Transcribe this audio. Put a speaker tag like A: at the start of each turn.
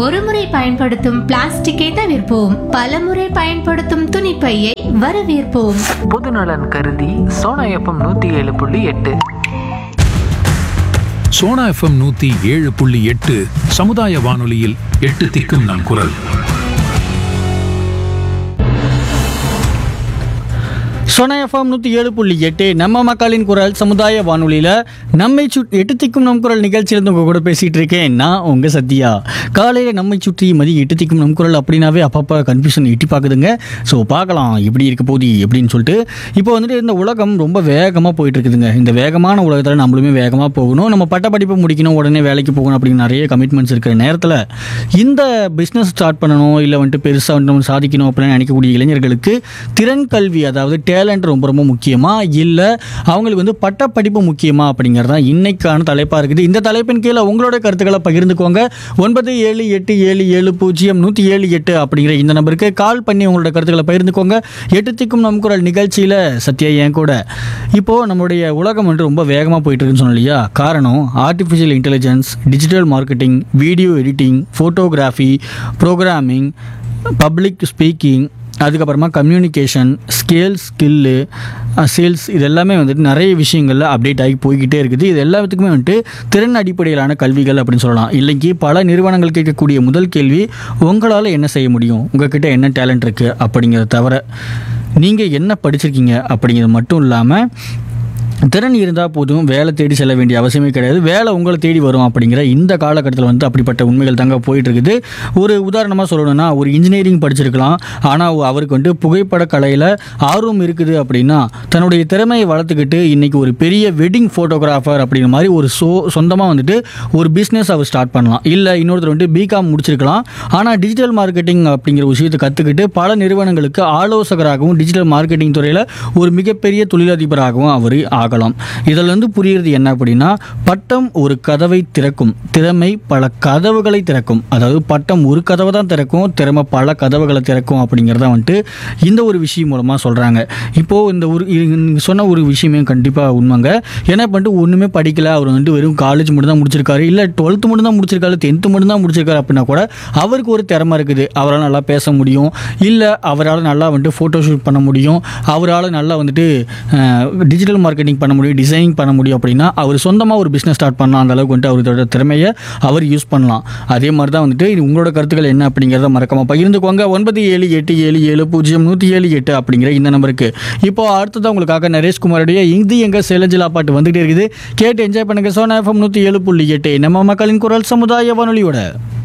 A: ஒருமுறை பயன்படுத்தும் பிளாஸ்டிக்கை தவிர்ப்போம் பலமுறை பயன்படுத்தும் துணிப்பையை வரவேற்போம்
B: பொதுநலன் கருதி சோனா எஃப்எம் நூற்றி ஏழு புள்ளி எட்டு
C: சோனா எஃப்எம் நூத்தி ஏழு புள்ளி எட்டு சமுதாய வானொலியில் எட்டு திக்கும் நம் குரல்
D: சொன எஃப்எம் நூற்றி ஏழு புள்ளி எட்டு நம்ம மக்களின் குரல் சமுதாய வானொலியில் நம்மை சுற்றி எட்டு திக்கும் நம் குரல் நிகழ்ச்சியிலிருந்து உங்கள் கூட பேசிகிட்டு இருக்கேன் நான் உங்கள் சத்யா காலையில் நம்மை சுற்றி மதி எட்டு திக்கும் நம் குரல் அப்படின்னாவே அப்பப்போ கன்ஃபியூஷன் எட்டி பார்க்குதுங்க ஸோ பார்க்கலாம் எப்படி இருக்க போகுது எப்படின்னு சொல்லிட்டு இப்போ வந்துட்டு இந்த உலகம் ரொம்ப வேகமாக போயிட்டு இருக்குதுங்க இந்த வேகமான உலகத்தில் நம்மளுமே வேகமாக போகணும் நம்ம பட்ட படிப்பு முடிக்கணும் உடனே வேலைக்கு போகணும் அப்படின்னு நிறைய கமிட்மெண்ட்ஸ் இருக்கிற நேரத்தில் இந்த பிஸ்னஸ் ஸ்டார்ட் பண்ணணும் இல்லை வந்துட்டு பெருசாக வந்து நம்ம சாதிக்கணும் அப்படின்னு நினைக்கக்கூடிய இளைஞர்களுக்கு திறன் கல்வி அதாவது டேலண்ட் ரொம்ப ரொம்ப முக்கியமா இல்லை அவங்களுக்கு வந்து பட்டப்படிப்பு முக்கியமா அப்படிங்கிறது தான் இன்னைக்கான தலைப்பாக இருக்குது இந்த தலைப்பின் கீழே உங்களோட கருத்துக்களை பகிர்ந்துக்கோங்க ஒன்பது ஏழு எட்டு ஏழு ஏழு பூஜ்ஜியம் நூற்றி ஏழு எட்டு அப்படிங்கிற இந்த நம்பருக்கு கால் பண்ணி உங்களோட கருத்துக்களை பகிர்ந்துக்கோங்க எட்டு திக்கும் நம் குரல் நிகழ்ச்சியில் சத்யா என் கூட இப்போது நம்மளுடைய உலகம் வந்து ரொம்ப வேகமாக போயிட்டு இருக்குன்னு சொன்னோம் இல்லையா காரணம் artificial intelligence digital marketing video editing photography programming public speaking அதுக்கப்புறமா கம்யூனிகேஷன் ஸ்கேல் ஸ்கில்லு சேல்ஸ் இது எல்லாமே வந்துட்டு நிறைய விஷயங்களில் அப்டேட் ஆகி போய்கிட்டே இருக்குது இது எல்லாத்துக்குமே வந்துட்டு திறன் அடிப்படையிலான கல்விகள் அப்படின்னு சொல்லலாம் இல்லைக்கு பல நிறுவனங்கள் கேட்கக்கூடிய முதல் கேள்வி உங்களால் என்ன செய்ய முடியும் உங்ககிட்ட என்ன டேலண்ட் இருக்குது அப்படிங்கிறத தவிர நீங்கள் என்ன படிச்சிருக்கீங்க அப்படிங்கிறது மட்டும் இல்லாமல் திறன் இருந்தால் போதும் வேலை தேடி செல்ல வேண்டிய அவசியமே கிடையாது வேலை உங்களை தேடி வரும் அப்படிங்கிற இந்த காலகட்டத்தில் வந்து அப்படிப்பட்ட உண்மைகள் தாங்க போயிட்டு இருக்குது ஒரு உதாரணமாக சொல்லணும்னா ஒரு இன்ஜினியரிங் படிச்சிருக்கலாம் ஆனால் அவருக்கு வந்து புகைப்பட கலையில் ஆர்வம் இருக்குது அப்படின்னா தன்னுடைய திறமையை வளர்த்துக்கிட்டு இன்னைக்கு ஒரு பெரிய வெட்டிங் ஃபோட்டோகிராஃபர் அப்படிங்கிற மாதிரி ஒரு ஸோ சொந்தமாக வந்துட்டு ஒரு பிஸ்னஸ் அவர் ஸ்டார்ட் பண்ணலாம் இல்லை இன்னொருத்தர் வந்துட்டு பிகாம் முடிச்சிருக்கலாம் ஆனால் டிஜிட்டல் மார்க்கெட்டிங் அப்படிங்கிற விஷயத்தை கற்றுக்கிட்டு பல நிறுவனங்களுக்கு ஆலோசகராகவும் டிஜிட்டல் மார்க்கெட்டிங் துறையில் ஒரு மிகப்பெரிய தொழிலதிபராகவும் அவர் ஆகலாம் இதில் இருந்து புரியுறது என்ன அப்படின்னா பட்டம் ஒரு கதவை திறக்கும் திறமை பல கதவுகளை திறக்கும் அதாவது பட்டம் ஒரு கதவை தான் திறக்கும் திறமை பல கதவுகளை திறக்கும் அப்படிங்கிறத வந்துட்டு இந்த ஒரு விஷயம் மூலமாக சொல்கிறாங்க இப்போது இந்த ஒரு நீங்க சொன்ன ஒரு விஷயமே கண்டிப்பாக உண்மைங்க ஏன்னா பண்ணிட்டு ஒன்றுமே படிக்கல அவர் வந்துட்டு வெறும் காலேஜ் மட்டும் தான் முடிச்சிருக்காரு இல்லை டுவெல்த்து மட்டும் தான் முடிச்சிருக்காரு டென்த்து மட்டும் தான் முடிச்சிருக்காரு அப்படின்னா கூட அவருக்கு ஒரு திறமை இருக்குது அவரால் நல்லா பேச முடியும் இல்லை அவரால் நல்லா வந்துட்டு ஃபோட்டோ ஷூட் பண்ண முடியும் அவரால் நல்லா வந்துட்டு டிஜிட்டல் மார்க்கெட்டிங் பண்ண முடியும் டிசைனிங் பண்ண முடியும் அப்படின்னா அவர் சொந்தமாக ஒரு பிஸ்னஸ் ஸ்டார்ட் பண்ணலாம் அந்த அளவுக்கு வந்துட்டு அவரோட திறமையை அவர் யூஸ் பண்ணலாம் அதே மாதிரி தான் வந்துட்டு இது உங்களோட கருத்துக்கள் என்ன அப்படிங்கிறத மறக்காம பகிர்ந்துக்கோங்க ஒன்பது ஏழு எட்டு ஏழு ஏழு பூஜ்ஜியம் நூற்றி ஏழு எட்டு அப்படிங்கிற இந்த நம்பருக்கு இப்போ அடுத்ததான் உங்களுக்காக நரேஷ்குமாருடைய இந்தி எங்க சேலஞ்சிலா பாட்டு வந்துகிட்டே இருக்குது கேட்டு என்ஜாய் பண்ணுங்க சோனா எஃப்எம் நூற்றி ஏழு புள்ளி எட்டு நம்ம மக்களின் குரல் சமுதாய வானொலியோட